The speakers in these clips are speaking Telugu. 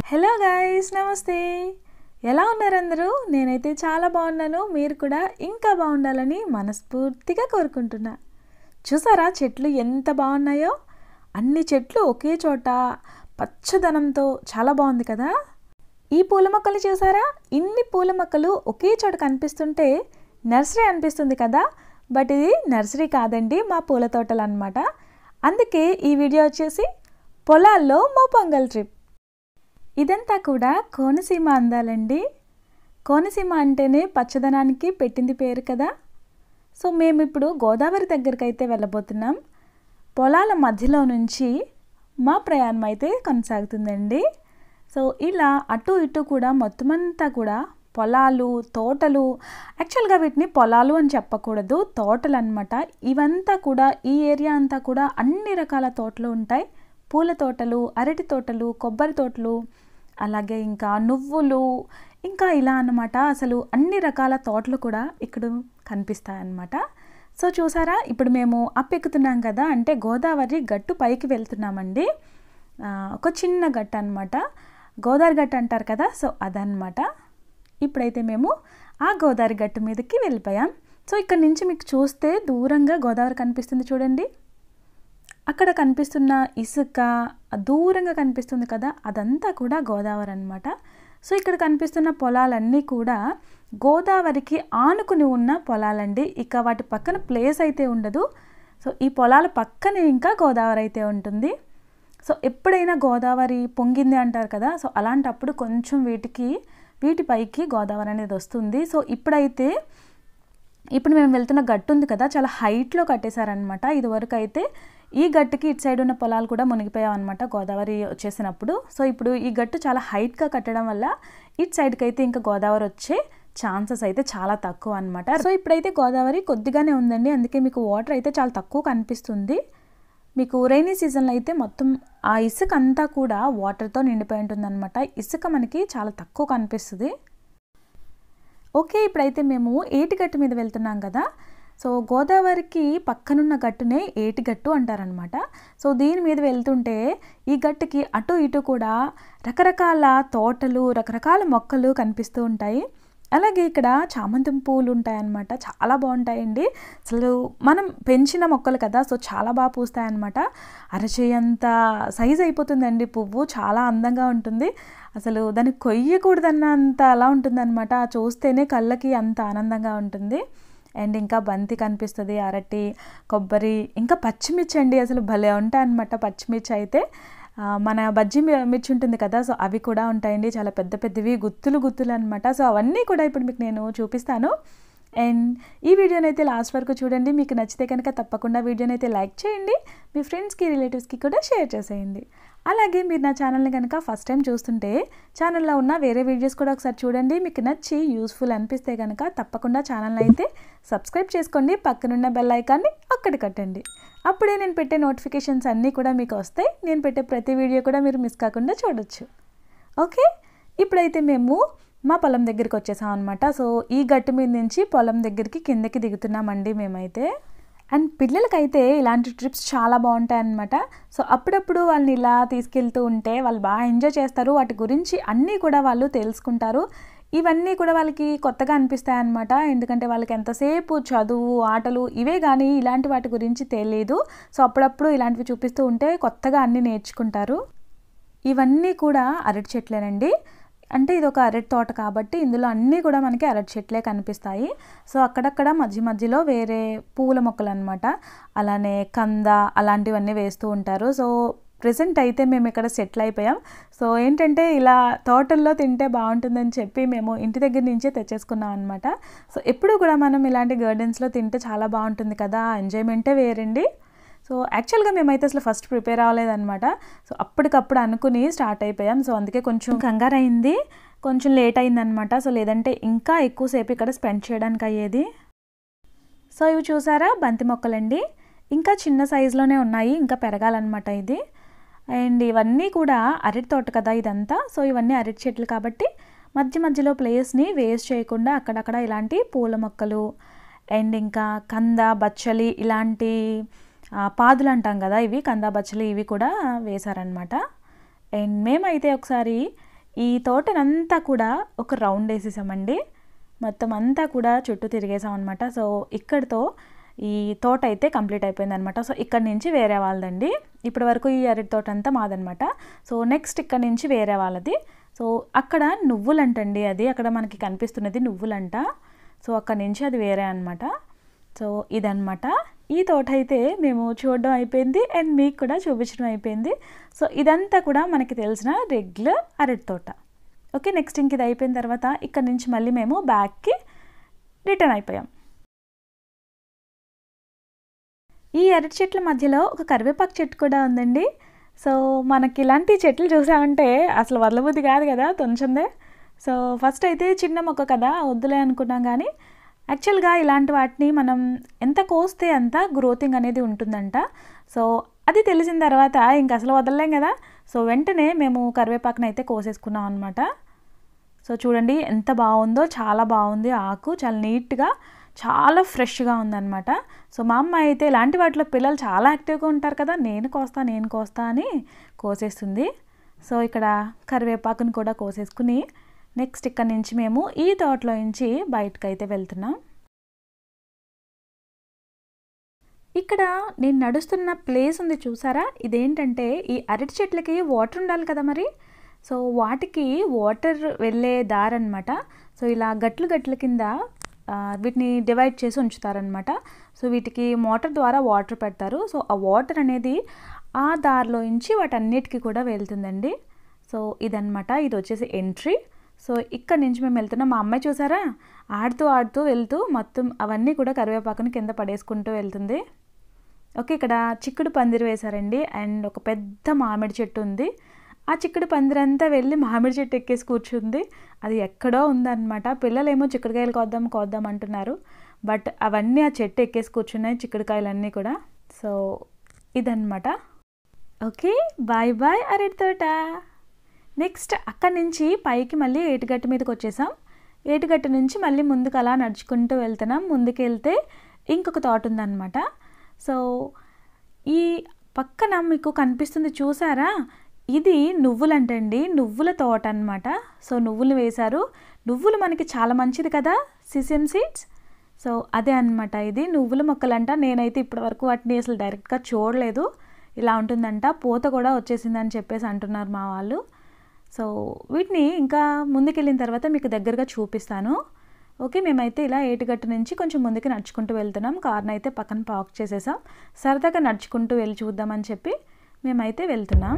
హలో గాయ్స్ నమస్తే ఎలా ఉన్నారు అందరూ నేనైతే చాలా బాగున్నాను మీరు కూడా ఇంకా బాగుండాలని మనస్ఫూర్తిగా కోరుకుంటున్నా చూసారా చెట్లు ఎంత బాగున్నాయో అన్ని చెట్లు ఒకే చోట పచ్చదనంతో చాలా బాగుంది కదా ఈ పూల మొక్కలు చూసారా ఇన్ని పూల మొక్కలు ఒకే చోట కనిపిస్తుంటే నర్సరీ అనిపిస్తుంది కదా బట్ ఇది నర్సరీ కాదండి మా పూల తోటలు అనమాట అందుకే ఈ వీడియో వచ్చేసి పొలాల్లో మా పొంగల్ ట్రిప్ ఇదంతా కూడా కోనసీమ అందాలండి కోనసీమ అంటేనే పచ్చదనానికి పెట్టింది పేరు కదా సో మేము ఇప్పుడు గోదావరి దగ్గరికి అయితే వెళ్ళబోతున్నాం పొలాల మధ్యలో నుంచి మా ప్రయాణం అయితే కొనసాగుతుందండి సో ఇలా అటు ఇటు కూడా మొత్తం అంతా కూడా పొలాలు తోటలు యాక్చువల్గా వీటిని పొలాలు అని చెప్పకూడదు తోటలు అనమాట ఇవంతా కూడా ఈ ఏరియా అంతా కూడా అన్ని రకాల తోటలు ఉంటాయి పూల తోటలు అరటి తోటలు కొబ్బరి తోటలు అలాగే ఇంకా నువ్వులు ఇంకా ఇలా అన్నమాట అసలు అన్ని రకాల తోటలు కూడా ఇక్కడ కనిపిస్తాయి అన్నమాట సో చూసారా ఇప్పుడు మేము అప్ ఎక్కుతున్నాం కదా అంటే గోదావరి గట్టు పైకి వెళ్తున్నామండి ఆ, ఒక చిన్న గట్టు అనమాట గోదావరి గట్టు అంటారు కదా సో అదనమాట ఇప్పుడైతే మేము ఆ గోదావరి గట్టు మీదకి వెళ్ళిపోయాం సో ఇక్కడ నుంచి మీకు చూస్తే దూరంగా గోదావరి కనిపిస్తుంది చూడండి అక్కడ కనిపిస్తున్న ఇసుక దూరంగా కనిపిస్తుంది కదా అదంతా కూడా గోదావరి అనమాట సో ఇక్కడ కనిపిస్తున్న పొలాలన్నీ కూడా గోదావరికి ఆనుకుని ఉన్న పొలాలండి ఇక వాటి పక్కన ప్లేస్ అయితే ఉండదు సో ఈ పొలాల పక్కనే ఇంకా గోదావరి అయితే ఉంటుంది సో ఎప్పుడైనా గోదావరి పొంగింది అంటారు కదా సో అలాంటప్పుడు కొంచెం వీటికి వీటిపైకి గోదావరి అనేది వస్తుంది సో ఇప్పుడైతే ఇప్పుడు మేము వెళ్తున్న గట్టు ఉంది కదా చాలా హైట్లో కట్టేశారనమాట ఇదివరకు అయితే ఈ గట్టుకి ఇటు సైడ్ ఉన్న పొలాలు కూడా మునిగిపోయాం అనమాట గోదావరి వచ్చేసినప్పుడు సో ఇప్పుడు ఈ గట్టు చాలా హైట్గా కట్టడం వల్ల ఇటు సైడ్కి అయితే ఇంకా గోదావరి వచ్చే ఛాన్సెస్ అయితే చాలా తక్కువ అనమాట సో ఇప్పుడైతే గోదావరి కొద్దిగానే ఉందండి అందుకే మీకు వాటర్ అయితే చాలా తక్కువ కనిపిస్తుంది మీకు రైనీ సీజన్లో అయితే మొత్తం ఆ ఇసుక అంతా కూడా వాటర్తో నిండిపోయి ఉంటుందన్నమాట ఇసుక మనకి చాలా తక్కువ కనిపిస్తుంది ఓకే ఇప్పుడైతే మేము ఏటిగట్టు మీద వెళ్తున్నాం కదా సో గోదావరికి పక్కనున్న గట్టునే ఏటిగట్టు అంటారనమాట సో దీని మీద వెళ్తుంటే ఈ గట్టుకి అటు ఇటు కూడా రకరకాల తోటలు రకరకాల మొక్కలు కనిపిస్తూ ఉంటాయి అలాగే ఇక్కడ చామంతి పూలు ఉంటాయన్నమాట చాలా బాగుంటాయండి అసలు మనం పెంచిన మొక్కలు కదా సో చాలా బాగా పూస్తాయన్నమాట అరచేయంత సైజ్ అయిపోతుందండి పువ్వు చాలా అందంగా ఉంటుంది అసలు దాన్ని కొయ్యకూడదన్నంత అలా ఉంటుందన్నమాట చూస్తేనే కళ్ళకి అంత ఆనందంగా ఉంటుంది అండ్ ఇంకా బంతి కనిపిస్తుంది అరటి కొబ్బరి ఇంకా పచ్చిమిర్చి అండి అసలు భలే ఉంటాయి అనమాట పచ్చిమిర్చి అయితే ఆ, మన బజ్జి మి- మిర్చి ఉంటుంది కదా సో అవి కూడా ఉంటాయండి చాలా పెద్ద పెద్దవి గుత్తులు గుత్తులు అనమాట సో అవన్నీ కూడా ఇప్పుడు మీకు నేను చూపిస్తాను అండ్ ఈ వీడియోని అయితే లాస్ట్ వరకు చూడండి మీకు నచ్చితే కనుక తప్పకుండా వీడియోని అయితే లైక్ చేయండి మీ ఫ్రెండ్స్కి రిలేటివ్స్కి కూడా షేర్ చేసేయండి అలాగే మీరు నా ఛానల్ని కనుక ఫస్ట్ టైం చూస్తుంటే ఛానల్లో ఉన్న వేరే వీడియోస్ కూడా ఒకసారి చూడండి మీకు నచ్చి యూస్ఫుల్ అనిపిస్తే కనుక తప్పకుండా ఛానల్ని అయితే సబ్స్క్రైబ్ చేసుకోండి పక్కనున్న బెల్ ఐకాన్ని అక్కడ కట్టండి అప్పుడే నేను పెట్టే నోటిఫికేషన్స్ అన్నీ కూడా మీకు వస్తాయి నేను పెట్టే ప్రతి వీడియో కూడా మీరు మిస్ కాకుండా చూడొచ్చు ఓకే ఇప్పుడైతే మేము మా పొలం దగ్గరికి వచ్చేసాం అనమాట సో ఈ గట్టు మీద నుంచి పొలం దగ్గరికి కిందకి దిగుతున్నామండి మేమైతే అండ్ పిల్లలకైతే ఇలాంటి ట్రిప్స్ చాలా బాగుంటాయి అనమాట సో అప్పుడప్పుడు వాళ్ళని ఇలా తీసుకెళ్తూ ఉంటే వాళ్ళు బాగా ఎంజాయ్ చేస్తారు వాటి గురించి అన్నీ కూడా వాళ్ళు తెలుసుకుంటారు ఇవన్నీ కూడా వాళ్ళకి కొత్తగా అనిపిస్తాయి అనమాట ఎందుకంటే వాళ్ళకి ఎంతసేపు చదువు ఆటలు ఇవే కానీ ఇలాంటి వాటి గురించి తెలియదు సో అప్పుడప్పుడు ఇలాంటివి చూపిస్తూ ఉంటే కొత్తగా అన్నీ నేర్చుకుంటారు ఇవన్నీ కూడా అరటి చెట్లేనండి అంటే ఇది ఒక అరటి తోట కాబట్టి ఇందులో అన్నీ కూడా మనకి అరటి చెట్లే కనిపిస్తాయి సో అక్కడక్కడ మధ్య మధ్యలో వేరే పూల మొక్కలు అనమాట అలానే కంద అలాంటివన్నీ వేస్తూ ఉంటారు సో ప్రజెంట్ అయితే మేము ఇక్కడ సెటిల్ అయిపోయాం సో ఏంటంటే ఇలా తోటల్లో తింటే బాగుంటుందని చెప్పి మేము ఇంటి దగ్గర నుంచే తెచ్చేసుకున్నాం అనమాట సో ఎప్పుడు కూడా మనం ఇలాంటి గార్డెన్స్లో తింటే చాలా బాగుంటుంది కదా ఎంజాయ్మెంటే వేరండి సో యాక్చువల్గా మేమైతే అసలు ఫస్ట్ ప్రిపేర్ అవ్వలేదన్నమాట సో అప్పటికప్పుడు అనుకుని స్టార్ట్ అయిపోయాం సో అందుకే కొంచెం కంగారు అయింది కొంచెం లేట్ అయిందనమాట సో లేదంటే ఇంకా ఎక్కువసేపు ఇక్కడ స్పెండ్ చేయడానికి అయ్యేది సో ఇవి చూసారా బంతి మొక్కలండి ఇంకా చిన్న సైజులోనే ఉన్నాయి ఇంకా పెరగాలన్నమాట ఇది అండ్ ఇవన్నీ కూడా అరటి తోట కదా ఇదంతా సో ఇవన్నీ అరటి చెట్లు కాబట్టి మధ్య మధ్యలో ప్లేస్ని వేస్ట్ చేయకుండా అక్కడక్కడ ఇలాంటి పూల మొక్కలు అండ్ ఇంకా కంద బచ్చలి ఇలాంటి ఆ, పాదులు అంటాం కదా ఇవి కంద బచ్చలి ఇవి కూడా వేశారనమాట అండ్ మేమైతే ఒకసారి ఈ తోటనంతా కూడా ఒక రౌండ్ వేసేసామండి మొత్తం అంతా కూడా చుట్టూ తిరిగేసాం అనమాట సో ఇక్కడితో ఈ తోట అయితే కంప్లీట్ అయిపోయింది అనమాట సో ఇక్కడ నుంచి వేరే వాళ్ళదండి ఇప్పటి వరకు ఈ అరటి తోట అంతా మాదనమాట సో నెక్స్ట్ ఇక్కడ నుంచి వేరే వాళ్ళది సో అక్కడ నువ్వులంటండి అది అక్కడ మనకి కనిపిస్తున్నది నువ్వులంట సో అక్కడ నుంచి అది వేరే అనమాట సో ఇదనమాట ఈ తోట అయితే మేము చూడడం అయిపోయింది అండ్ మీకు కూడా చూపించడం అయిపోయింది సో ఇదంతా కూడా మనకి తెలిసిన రెగ్యులర్ అరటి తోట ఓకే నెక్స్ట్ ఇంక ఇది అయిపోయిన తర్వాత ఇక్కడ నుంచి మళ్ళీ మేము బ్యాక్కి రిటర్న్ అయిపోయాం ఈ అరటి చెట్ల మధ్యలో ఒక కరివేపాకు చెట్టు కూడా ఉందండి సో మనకి ఇలాంటి చెట్లు చూసామంటే అసలు వదలబుద్ధి కాదు కదా కొంచెందే సో ఫస్ట్ అయితే చిన్న మొక్క కదా వద్దులే అనుకున్నాం కానీ యాక్చువల్గా ఇలాంటి వాటిని మనం ఎంత కోస్తే అంత గ్రోతింగ్ అనేది ఉంటుందంట సో అది తెలిసిన తర్వాత ఇంక అసలు వదలలేం కదా సో వెంటనే మేము కరివేపాకుని అయితే కోసేసుకున్నాం అనమాట సో చూడండి ఎంత బాగుందో చాలా బాగుంది ఆకు చాలా నీట్గా చాలా ఫ్రెష్గా ఉందన్నమాట సో మా అమ్మ అయితే ఇలాంటి వాటిలో పిల్లలు చాలా యాక్టివ్గా ఉంటారు కదా నేను కోస్తా నేను కోస్తా అని కోసేస్తుంది సో ఇక్కడ కరివేపాకుని కూడా కోసేసుకుని నెక్స్ట్ ఇక్కడ నుంచి మేము ఈ తోటలో నుంచి బయటకు అయితే వెళ్తున్నాం ఇక్కడ నేను నడుస్తున్న ప్లేస్ ఉంది చూసారా ఇదేంటంటే ఈ అరటి చెట్లకి వాటర్ ఉండాలి కదా మరి సో వాటికి వాటర్ వెళ్ళే దారి అనమాట సో ఇలా గట్లు గట్ల కింద వీటిని డివైడ్ చేసి ఉంచుతారనమాట సో వీటికి మోటార్ ద్వారా వాటర్ పెడతారు సో ఆ వాటర్ అనేది ఆ దారిలో నుంచి వాటన్నిటికీ కూడా వెళ్తుందండి సో ఇదనమాట ఇది వచ్చేసి ఎంట్రీ సో ఇక్కడ నుంచి మేము వెళ్తున్నాం మా అమ్మాయి చూసారా ఆడుతూ ఆడుతూ వెళ్తూ మొత్తం అవన్నీ కూడా కరివేపాకుని కింద పడేసుకుంటూ వెళ్తుంది ఓకే ఇక్కడ చిక్కుడు పందిరి వేశారండి అండ్ ఒక పెద్ద మామిడి చెట్టు ఉంది ఆ చిక్కుడు పందిరంతా వెళ్ళి మామిడి చెట్టు ఎక్కేసి కూర్చుంది అది ఎక్కడో ఉందన్నమాట పిల్లలేమో చిక్కుడుకాయలు కోద్దాం కోద్దాం అంటున్నారు బట్ అవన్నీ ఆ చెట్టు ఎక్కేసి కూర్చున్నాయి చిక్కుడుకాయలన్నీ కూడా సో ఇదన్నమాట ఓకే బాయ్ బాయ్ అరటి తోట నెక్స్ట్ అక్కడి నుంచి పైకి మళ్ళీ ఏటుగట్టు మీదకి వచ్చేసాం ఏటుగట్టు నుంచి మళ్ళీ ముందుకు అలా నడుచుకుంటూ వెళ్తున్నాం ముందుకు వెళ్తే ఇంకొక తోట ఉందన్నమాట సో ఈ పక్కన మీకు కనిపిస్తుంది చూసారా ఇది నువ్వులంటండి నువ్వుల తోట అనమాట సో నువ్వులు వేశారు నువ్వులు మనకి చాలా మంచిది కదా సిసిఎం సీడ్స్ సో అదే అనమాట ఇది నువ్వుల మొక్కలంట నేనైతే ఇప్పటివరకు వాటిని అసలు డైరెక్ట్గా చూడలేదు ఇలా ఉంటుందంట పూత కూడా వచ్చేసిందని చెప్పేసి అంటున్నారు మా వాళ్ళు సో వీటిని ఇంకా ముందుకెళ్ళిన తర్వాత మీకు దగ్గరగా చూపిస్తాను ఓకే మేమైతే ఇలా ఏటుగట్టు నుంచి కొంచెం ముందుకు నడుచుకుంటూ వెళ్తున్నాం కార్ని అయితే పక్కన పార్క్ చేసేసాం సరదాగా నడుచుకుంటూ వెళ్ళి చూద్దామని చెప్పి మేమైతే వెళ్తున్నాం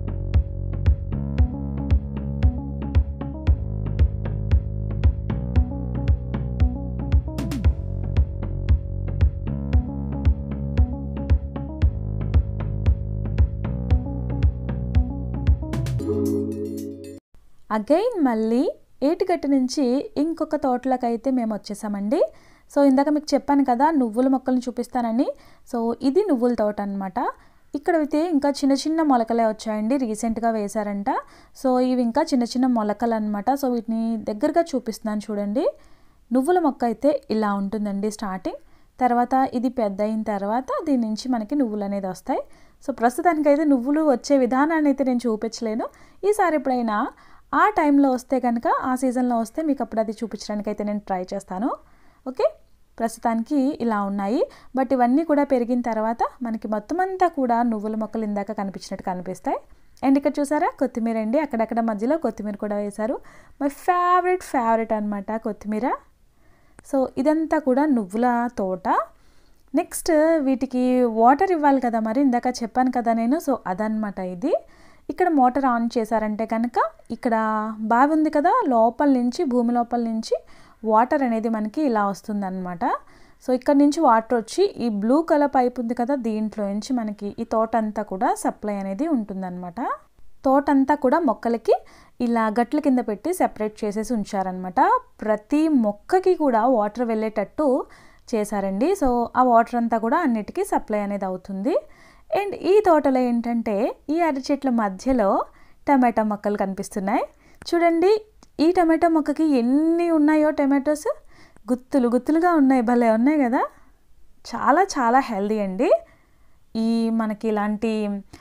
అగైన్ మళ్ళీ ఏటిగట్టు నుంచి ఇంకొక తోటలోకి అయితే మేము వచ్చేసామండి సో ఇందాక మీకు చెప్పాను కదా నువ్వుల మొక్కలను చూపిస్తానని సో ఇది నువ్వుల తోట అనమాట ఇక్కడ అయితే ఇంకా చిన్న చిన్న మొలకలే వచ్చాయండి రీసెంట్గా వేశారంట సో ఇవి ఇంకా చిన్న చిన్న మొలకలు అనమాట సో వీటిని దగ్గరగా చూపిస్తున్నాను చూడండి నువ్వుల మొక్క అయితే ఇలా ఉంటుందండి స్టార్టింగ్ తర్వాత ఇది పెద్ద అయిన తర్వాత దీని నుంచి మనకి నువ్వులు అనేది వస్తాయి సో ప్రస్తుతానికైతే నువ్వులు వచ్చే విధానాన్ని అయితే నేను చూపించలేను ఈసారి ఎప్పుడైనా ఆ టైంలో వస్తే కనుక ఆ సీజన్లో వస్తే మీకు అప్పుడు అది చూపించడానికి అయితే నేను ట్రై చేస్తాను ఓకే ప్రస్తుతానికి ఇలా ఉన్నాయి బట్ ఇవన్నీ కూడా పెరిగిన తర్వాత మనకి మొత్తం అంతా కూడా నువ్వుల మొక్కలు ఇందాక కనిపించినట్టు కనిపిస్తాయి అండ్ ఇక్కడ చూసారా కొత్తిమీర అండి అక్కడక్కడ మధ్యలో కొత్తిమీర కూడా వేశారు మై ఫేవరెట్ ఫేవరెట్ అనమాట కొత్తిమీర సో ఇదంతా కూడా నువ్వుల తోట నెక్స్ట్ వీటికి వాటర్ ఇవ్వాలి కదా మరి ఇందాక చెప్పాను కదా నేను సో అదనమాట ఇది ఇక్కడ మోటార్ ఆన్ చేశారంటే కనుక ఇక్కడ బావి ఉంది కదా లోపల నుంచి భూమి లోపల నుంచి వాటర్ అనేది మనకి ఇలా వస్తుందన్నమాట సో ఇక్కడ నుంచి వాటర్ వచ్చి ఈ బ్లూ కలర్ పైప్ ఉంది కదా దీంట్లో నుంచి మనకి ఈ తోట అంతా కూడా సప్లై అనేది ఉంటుందన్నమాట తోట అంతా కూడా మొక్కలకి ఇలా గట్ల కింద పెట్టి సెపరేట్ చేసేసి ఉంచారనమాట ప్రతి మొక్కకి కూడా వాటర్ వెళ్ళేటట్టు చేశారండి సో ఆ వాటర్ అంతా కూడా అన్నిటికీ సప్లై అనేది అవుతుంది అండ్ ఈ తోటలో ఏంటంటే ఈ అరటి చెట్ల మధ్యలో టమాటా మొక్కలు కనిపిస్తున్నాయి చూడండి ఈ టమాటా మొక్కకి ఎన్ని ఉన్నాయో టమాటోస్ గుత్తులు గుత్తులుగా ఉన్నాయి భలే ఉన్నాయి కదా చాలా చాలా హెల్దీ అండి ఈ మనకి ఇలాంటి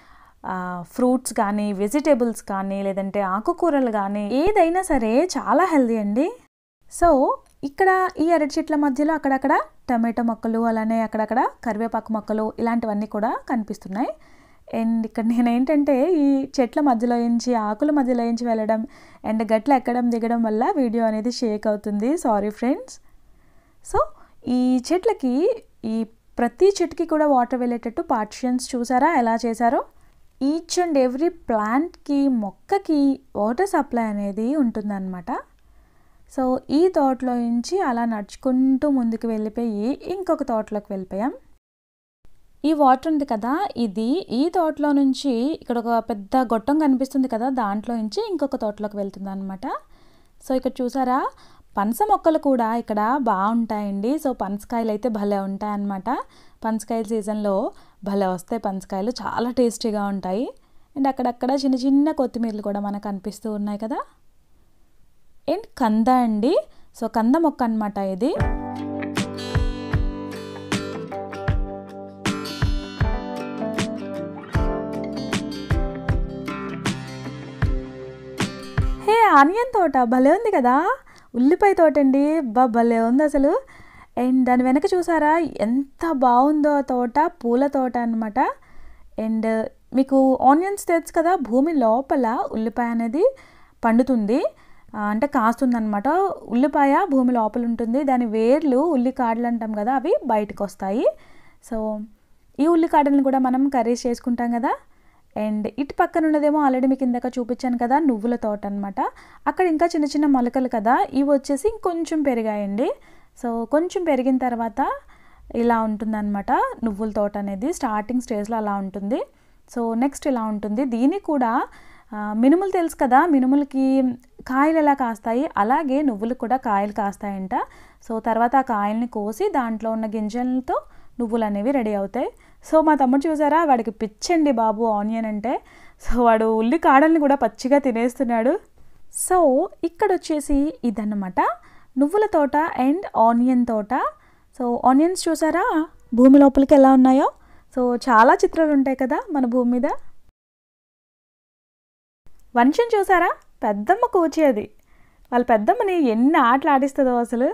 ఫ్రూట్స్ కానీ వెజిటేబుల్స్ కానీ లేదంటే ఆకుకూరలు కానీ ఏదైనా సరే చాలా హెల్దీ అండి సో ఇక్కడ ఈ అరటి చెట్ల మధ్యలో అక్కడక్కడ టమాటో మొక్కలు అలానే అక్కడక్కడ కరివేపాకు మొక్కలు ఇలాంటివన్నీ కూడా కనిపిస్తున్నాయి అండ్ ఇక్కడ నేను ఏంటంటే ఈ చెట్ల మధ్యలో నుంచి ఆకుల మధ్యలో నుంచి వెళ్ళడం అండ్ గట్ల ఎక్కడం దిగడం వల్ల వీడియో అనేది షేక్ అవుతుంది సారీ ఫ్రెండ్స్ సో ఈ చెట్లకి ఈ ప్రతి చెట్టుకి కూడా వాటర్ వెళ్ళేటట్టు పార్టిషన్స్ చూసారా ఎలా చేశారో ఈచ్ అండ్ ఎవ్రీ ప్లాంట్కి మొక్కకి వాటర్ సప్లై అనేది ఉంటుందన్నమాట సో ఈ తోటలో నుంచి అలా నడుచుకుంటూ ముందుకు వెళ్ళిపోయి ఇంకొక తోటలోకి వెళ్ళిపోయాం ఈ వాటర్ ఉంది కదా ఇది ఈ తోటలో నుంచి ఇక్కడ ఒక పెద్ద గొట్టం కనిపిస్తుంది కదా దాంట్లో నుంచి ఇంకొక తోటలోకి వెళ్తుంది అనమాట సో ఇక్కడ చూసారా పనస మొక్కలు కూడా ఇక్కడ బాగుంటాయండి సో పనసకాయలు అయితే భలే ఉంటాయి అన్నమాట పనసకాయల సీజన్లో భలే వస్తాయి పనసకాయలు చాలా టేస్టీగా ఉంటాయి అండ్ అక్కడక్కడ చిన్న చిన్న కొత్తిమీరలు కూడా మనకు కనిపిస్తూ ఉన్నాయి కదా అండ్ కంద అండి సో కంద మొక్క అనమాట ఇది హే ఆనియన్ తోట భలే ఉంది కదా ఉల్లిపాయ తోట అండి బా భలే ఉంది అసలు అండ్ దాని వెనక చూసారా ఎంత బాగుందో ఆ తోట పూల తోట అనమాట అండ్ మీకు ఆనియన్స్ తెలుసు కదా భూమి లోపల ఉల్లిపాయ అనేది పండుతుంది అంటే కాస్తుంది అనమాట ఉల్లిపాయ భూమి లోపల ఉంటుంది దాని వేర్లు ఉల్లికాడలు అంటాం కదా అవి బయటకు వస్తాయి సో ఈ ఉల్లికాడలను కూడా మనం కర్రీస్ చేసుకుంటాం కదా అండ్ ఇటు పక్కన ఉన్నదేమో ఆల్రెడీ మీకు ఇందాక చూపించాను కదా నువ్వుల తోట అనమాట అక్కడ ఇంకా చిన్న చిన్న మొలకలు కదా ఇవి వచ్చేసి ఇంకొంచెం పెరిగాయండి సో కొంచెం పెరిగిన తర్వాత ఇలా ఉంటుందన్నమాట నువ్వుల తోట అనేది స్టార్టింగ్ స్టేజ్లో అలా ఉంటుంది సో నెక్స్ట్ ఇలా ఉంటుంది దీనికి కూడా మినుములు తెలుసు కదా మినుములకి కాయలు ఎలా కాస్తాయి అలాగే నువ్వులు కూడా కాయలు కాస్తాయంట సో తర్వాత ఆ కాయల్ని కోసి దాంట్లో ఉన్న గింజలతో నువ్వులు అనేవి రెడీ అవుతాయి సో మా తమ్ముడు చూసారా వాడికి పిచ్చండి బాబు ఆనియన్ అంటే సో వాడు ఉల్లి కాడల్ని కూడా పచ్చిగా తినేస్తున్నాడు సో ఇక్కడ వచ్చేసి ఇదన్నమాట నువ్వుల తోట అండ్ ఆనియన్ తోట సో ఆనియన్స్ చూసారా భూమి లోపలికి ఎలా ఉన్నాయో సో చాలా చిత్రాలు ఉంటాయి కదా మన భూమి మీద వంశం చూసారా పెద్దమ్మ కూర్చేది వాళ్ళ పెద్దమ్మని ఎన్ని ఆటలు ఆడిస్తుందో అసలు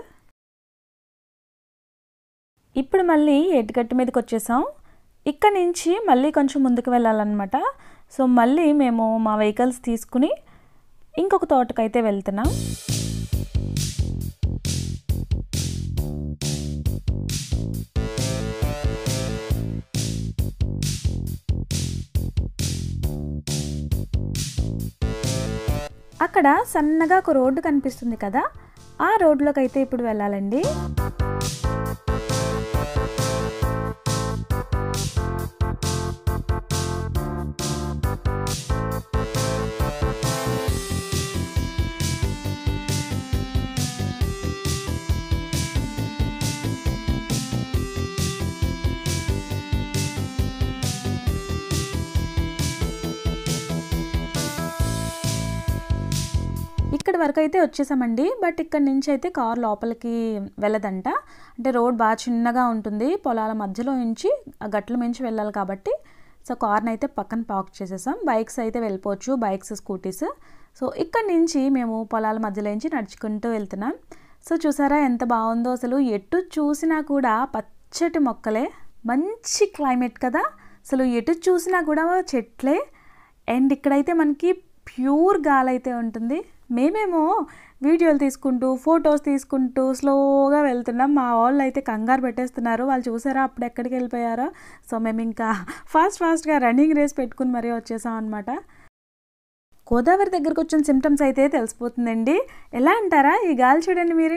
ఇప్పుడు మళ్ళీ ఎటుగట్టు మీదకి వచ్చేసాం ఇక్కడ నుంచి మళ్ళీ కొంచెం ముందుకు వెళ్ళాలన్నమాట సో మళ్ళీ మేము మా వెహికల్స్ తీసుకుని ఇంకొక తోటకైతే వెళ్తున్నాం అక్కడ సన్నగా ఒక రోడ్డు కనిపిస్తుంది కదా ఆ రోడ్లోకి అయితే ఇప్పుడు వెళ్ళాలండి ఇక్కడ వరకు అయితే వచ్చేసామండి బట్ ఇక్కడ నుంచి అయితే కార్ లోపలికి వెళ్ళదంట అంటే రోడ్ బాగా చిన్నగా ఉంటుంది పొలాల మధ్యలో నుంచి ఆ గట్ల మించి వెళ్ళాలి కాబట్టి సో కార్ని అయితే పక్కన పార్క్ చేసేసాం బైక్స్ అయితే వెళ్ళిపోవచ్చు బైక్స్ స్కూటీస్ సో ఇక్కడ నుంచి మేము పొలాల మధ్యలో నుంచి నడుచుకుంటూ వెళ్తున్నాం సో చూసారా ఎంత బాగుందో అసలు ఎటు చూసినా కూడా పచ్చటి మొక్కలే మంచి క్లైమేట్ కదా అసలు ఎటు చూసినా కూడా చెట్లే అండ్ ఇక్కడైతే మనకి ప్యూర్ గాలి అయితే ఉంటుంది మేమేమో వీడియోలు తీసుకుంటూ ఫొటోస్ తీసుకుంటూ స్లోగా వెళ్తున్నాం మా వాళ్ళు అయితే కంగారు పెట్టేస్తున్నారు వాళ్ళు చూసారా అప్పుడు ఎక్కడికి వెళ్ళిపోయారో సో మేము ఇంకా ఫాస్ట్ ఫాస్ట్గా రన్నింగ్ రేస్ పెట్టుకుని మరీ వచ్చేసాం అనమాట గోదావరి దగ్గరకు వచ్చిన సిమ్టమ్స్ అయితే తెలిసిపోతుందండి ఎలా అంటారా ఈ గాలి చూడండి మీరే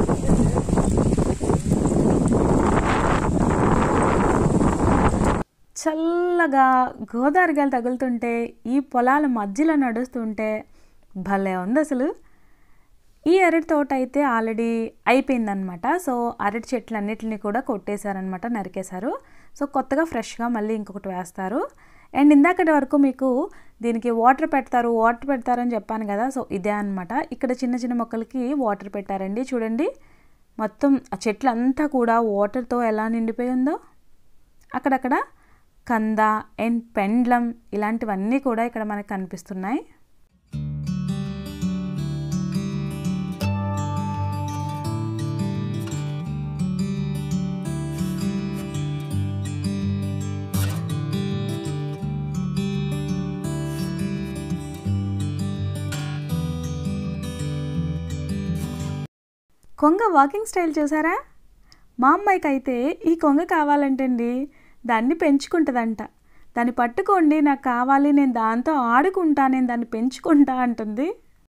చల్లగా గోదావరి గాలి తగులుతుంటే ఈ పొలాల మధ్యలో నడుస్తుంటే భలే ఉంది అసలు ఈ అరటి తోట అయితే ఆల్రెడీ అయిపోయిందనమాట సో అరటి చెట్లు అన్నిటిని కూడా కొట్టేశారనమాట నరికేశారు సో కొత్తగా ఫ్రెష్గా మళ్ళీ ఇంకొకటి వేస్తారు అండ్ ఇందాకటి వరకు మీకు దీనికి వాటర్ పెడతారు వాటర్ పెడతారని చెప్పాను కదా సో ఇదే అనమాట ఇక్కడ చిన్న చిన్న మొక్కలకి వాటర్ పెట్టారండి చూడండి మొత్తం ఆ చెట్లు అంతా కూడా వాటర్తో ఎలా నిండిపోయి ఉందో అక్కడక్కడ కంద అండ్ పెండ్లం ఇలాంటివన్నీ కూడా ఇక్కడ మనకు కనిపిస్తున్నాయి కొంగ వాకింగ్ స్టైల్ చూసారా మా అమ్మాయికి అయితే ఈ కొంగ కావాలంటండి దాన్ని పెంచుకుంటుందంట దాన్ని పట్టుకోండి నాకు కావాలి నేను దాంతో ఆడుకుంటా నేను దాన్ని పెంచుకుంటా అంటుంది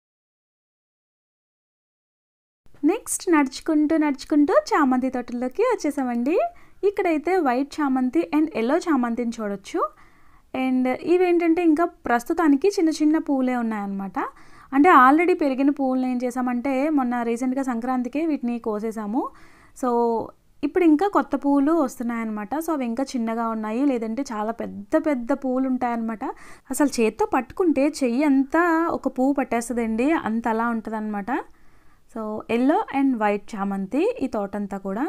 నెక్స్ట్ నడుచుకుంటూ నడుచుకుంటూ చామంతి తోటలోకి వచ్చేసామండి ఇక్కడైతే వైట్ చామంతి అండ్ ఎల్లో చామంతిని చూడొచ్చు అండ్ ఇవేంటంటే ఇంకా ప్రస్తుతానికి చిన్న చిన్న పూలే ఉన్నాయన్నమాట అంటే ఆల్రెడీ పెరిగిన పూలను ఏం చేసామంటే మొన్న రీసెంట్గా సంక్రాంతికి వీటిని కోసేసాము సో ఇప్పుడు ఇంకా కొత్త పూలు వస్తున్నాయన్నమాట సో అవి ఇంకా చిన్నగా ఉన్నాయి లేదంటే చాలా పెద్ద పెద్ద పూలు ఉంటాయన్నమాట అసలు చేత్తో పట్టుకుంటే చెయ్యి అంతా ఒక పువ్వు పట్టేస్తుందండి అంత అలా ఉంటుంది సో ఎల్లో అండ్ వైట్ చామంతి ఈ తోటంతా కూడా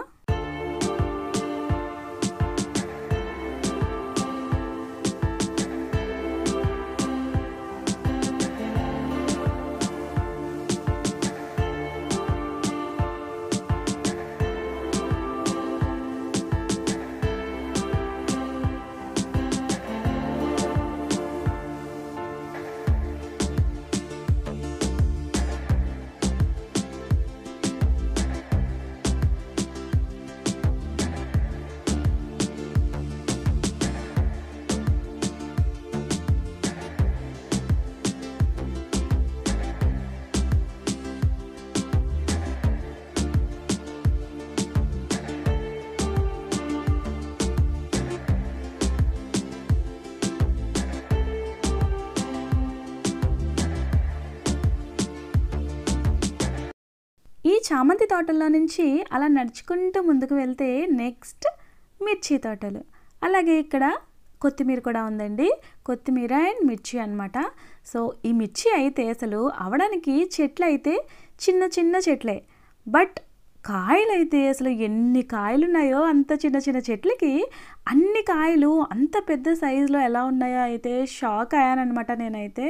ఈ చామంతి తోటల్లో నుంచి అలా నడుచుకుంటూ ముందుకు వెళ్తే నెక్స్ట్ మిర్చి తోటలు అలాగే ఇక్కడ కొత్తిమీర కూడా ఉందండి కొత్తిమీర అండ్ మిర్చి అనమాట సో ఈ మిర్చి అయితే అసలు అవడానికి చెట్లు అయితే చిన్న చిన్న చెట్లే బట్ కాయలు అయితే అసలు ఎన్ని కాయలు ఉన్నాయో అంత చిన్న చిన్న చెట్లకి అన్ని కాయలు అంత పెద్ద సైజులో ఎలా ఉన్నాయో అయితే షాక్ అయ్యానమాట నేనైతే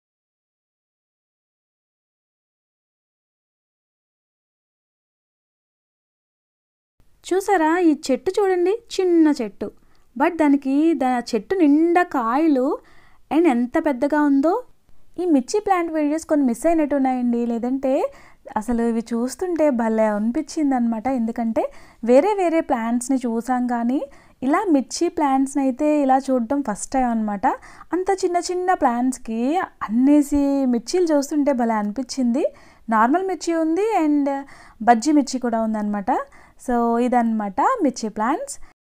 చూసారా ఈ చెట్టు చూడండి చిన్న చెట్టు బట్ దానికి దా చెట్టు నిండా కాయలు అండ్ ఎంత పెద్దగా ఉందో ఈ మిర్చి ప్లాంట్ వీడియోస్ కొన్ని మిస్ అయినట్టు ఉన్నాయండి లేదంటే అసలు ఇవి చూస్తుంటే భలే అనిపించింది అనమాట ఎందుకంటే వేరే వేరే ప్లాంట్స్ని చూసాం కానీ ఇలా మిర్చి ప్లాంట్స్ని అయితే ఇలా చూడడం ఫస్ట్ టైం అనమాట అంత చిన్న చిన్న ప్లాంట్స్కి అన్నేసి మిర్చీలు చూస్తుంటే భలే అనిపించింది నార్మల్ మిర్చి ఉంది అండ్ బజ్జీ మిర్చి కూడా ఉందన్నమాట సో ఇదన్నమాట మిర్చి ప్లాంట్స్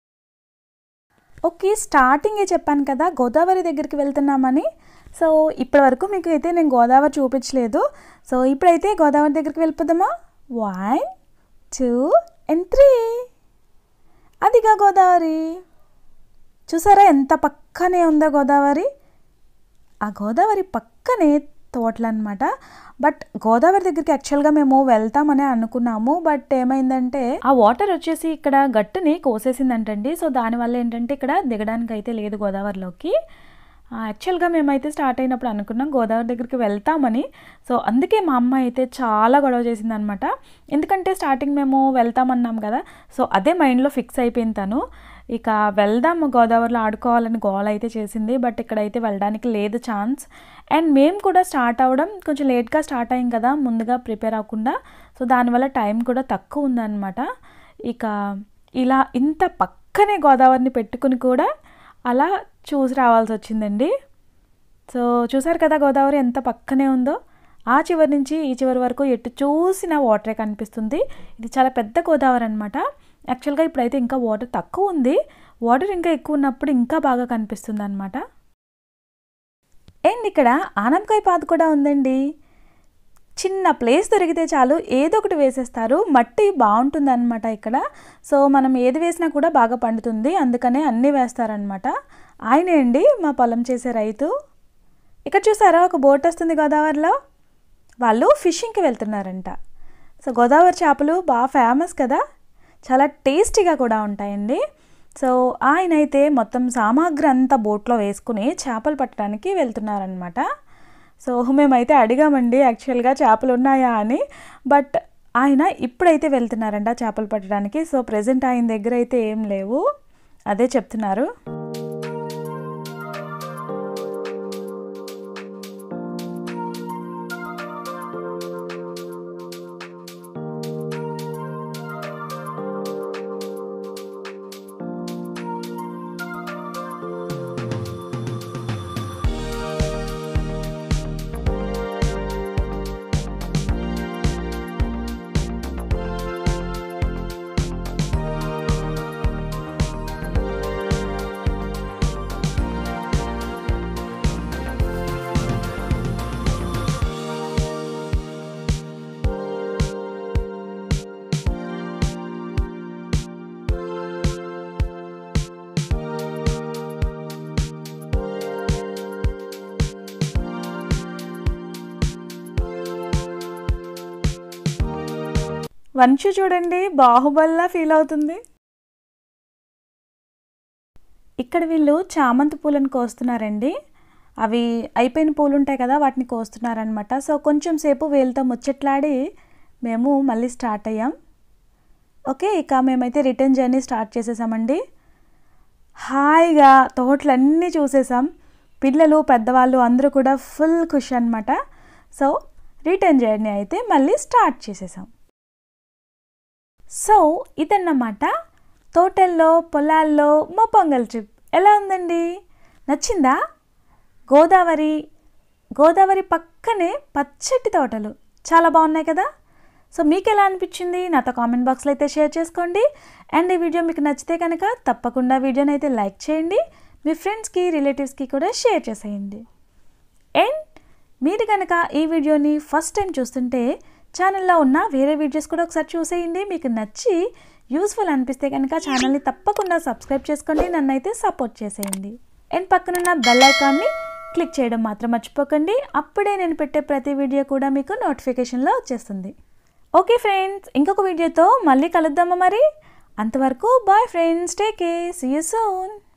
ఓకే స్టార్టింగే చెప్పాను కదా గోదావరి దగ్గరికి వెళ్తున్నామని సో ఇప్పటి వరకు మీకు అయితే నేను గోదావరి చూపించలేదు సో ఇప్పుడైతే గోదావరి దగ్గరికి వెళ్ళిపోదామా వన్ టూ అండ్ త్రీ అదిగా గోదావరి చూసారా ఎంత పక్కనే ఉందో గోదావరి ఆ గోదావరి పక్కనే తోటలు అనమాట బట్ గోదావరి దగ్గరికి యాక్చువల్గా మేము వెళ్తామని అనుకున్నాము బట్ ఏమైందంటే ఆ వాటర్ వచ్చేసి ఇక్కడ గట్టుని కోసేసిందంటండి సో దానివల్ల ఏంటంటే ఇక్కడ దిగడానికి అయితే లేదు గోదావరిలోకి యాక్చువల్గా మేమైతే స్టార్ట్ అయినప్పుడు అనుకున్నాం గోదావరి దగ్గరికి వెళ్తామని సో అందుకే మా అమ్మ అయితే చాలా గొడవ చేసిందనమాట ఎందుకంటే స్టార్టింగ్ మేము వెళ్తామన్నాం కదా సో అదే మైండ్లో ఫిక్స్ అయిపోయింది తను ఇక వెళ్దాం గోదావరిలో ఆడుకోవాలని గోల్ అయితే చేసింది బట్ ఇక్కడైతే వెళ్ళడానికి లేదు ఛాన్స్ అండ్ మేము కూడా స్టార్ట్ అవ్వడం కొంచెం లేట్గా స్టార్ట్ అయ్యాం కదా ముందుగా ప్రిపేర్ అవ్వకుండా సో దానివల్ల టైం కూడా తక్కువ ఉందన్నమాట ఇక ఇలా ఇంత పక్కనే గోదావరిని పెట్టుకుని కూడా అలా చూసి రావాల్సి వచ్చిందండి సో చూసారు కదా గోదావరి ఎంత పక్కనే ఉందో ఆ చివరి నుంచి ఈ చివరి వరకు ఎటు చూసిన వాటరే కనిపిస్తుంది ఇది చాలా పెద్ద గోదావరి అనమాట యాక్చువల్గా ఇప్పుడైతే ఇంకా వాటర్ తక్కువ ఉంది వాటర్ ఇంకా ఎక్కువ ఉన్నప్పుడు ఇంకా బాగా కనిపిస్తుంది అనమాట అండ్ ఇక్కడ ఆనంకాయ పాత కూడా ఉందండి చిన్న ప్లేస్ దొరికితే చాలు ఏదో ఒకటి వేసేస్తారు మట్టి బాగుంటుందన్నమాట ఇక్కడ సో మనం ఏది వేసినా కూడా బాగా పండుతుంది అందుకనే అన్నీ వేస్తారనమాట ఆయనే అండి మా పొలం చేసే రైతు ఇక్కడ చూసారా ఒక బోట్ వస్తుంది గోదావరిలో వాళ్ళు ఫిషింగ్కి వెళ్తున్నారంట సో గోదావరి చేపలు బాగా ఫేమస్ కదా చాలా టేస్టీగా కూడా ఉంటాయండి సో ఆయన అయితే మొత్తం సామాగ్రి అంతా బోట్లో వేసుకుని చేపలు పట్టడానికి వెళ్తున్నారనమాట సో మేమైతే అడిగామండి యాక్చువల్గా చేపలు ఉన్నాయా అని బట్ ఆయన ఇప్పుడైతే వెళ్తున్నారంట చేపలు పట్టడానికి సో ప్రజెంట్ ఆయన దగ్గర అయితే ఏం లేవు అదే చెప్తున్నారు వంచు చూడండి బాహుబల్లా ఫీల్ అవుతుంది ఇక్కడ వీళ్ళు చామంతి పూలను కోస్తున్నారండి అవి అయిపోయిన పూలు ఉంటాయి కదా వాటిని కోస్తున్నారనమాట సో కొంచెం సేపు వీళ్ళతో ముచ్చట్లాడి మేము మళ్ళీ స్టార్ట్ అయ్యాం ఓకే ఇక మేమైతే రిటర్న్ జర్నీ స్టార్ట్ చేసేసామండి హాయిగా తోటలన్నీ చూసేసాం పిల్లలు పెద్దవాళ్ళు అందరూ కూడా ఫుల్ ఖుషి అనమాట సో రిటర్న్ జర్నీ అయితే మళ్ళీ స్టార్ట్ చేసేసాం సో ఇదన్నమాట తోటల్లో పొలాల్లో మా పొంగల్ ట్రిప్ ఎలా ఉందండి నచ్చిందా గోదావరి గోదావరి పక్కనే పచ్చటి తోటలు చాలా బాగున్నాయి కదా సో మీకు ఎలా అనిపించింది నాతో కామెంట్ బాక్స్లో అయితే షేర్ చేసుకోండి అండ్ ఈ వీడియో మీకు నచ్చితే కనుక తప్పకుండా వీడియోని అయితే లైక్ చేయండి మీ ఫ్రెండ్స్కి రిలేటివ్స్కి కూడా షేర్ చేసేయండి అండ్ మీరు కనుక ఈ వీడియోని ఫస్ట్ టైం చూస్తుంటే ఛానల్లో ఉన్న వేరే వీడియోస్ కూడా ఒకసారి చూసేయండి మీకు నచ్చి యూస్ఫుల్ అనిపిస్తే కనుక ఛానల్ని తప్పకుండా సబ్స్క్రైబ్ చేసుకోండి నన్ను అయితే సపోర్ట్ చేసేయండి అండ్ పక్కనున్న బెల్ ఐకాన్ని క్లిక్ చేయడం మాత్రం మర్చిపోకండి అప్పుడే నేను పెట్టే ప్రతి వీడియో కూడా మీకు నోటిఫికేషన్లో వచ్చేస్తుంది ఓకే ఫ్రెండ్స్ ఇంకొక వీడియోతో మళ్ళీ కలుద్దామా మరి అంతవరకు bye friends take care see you soon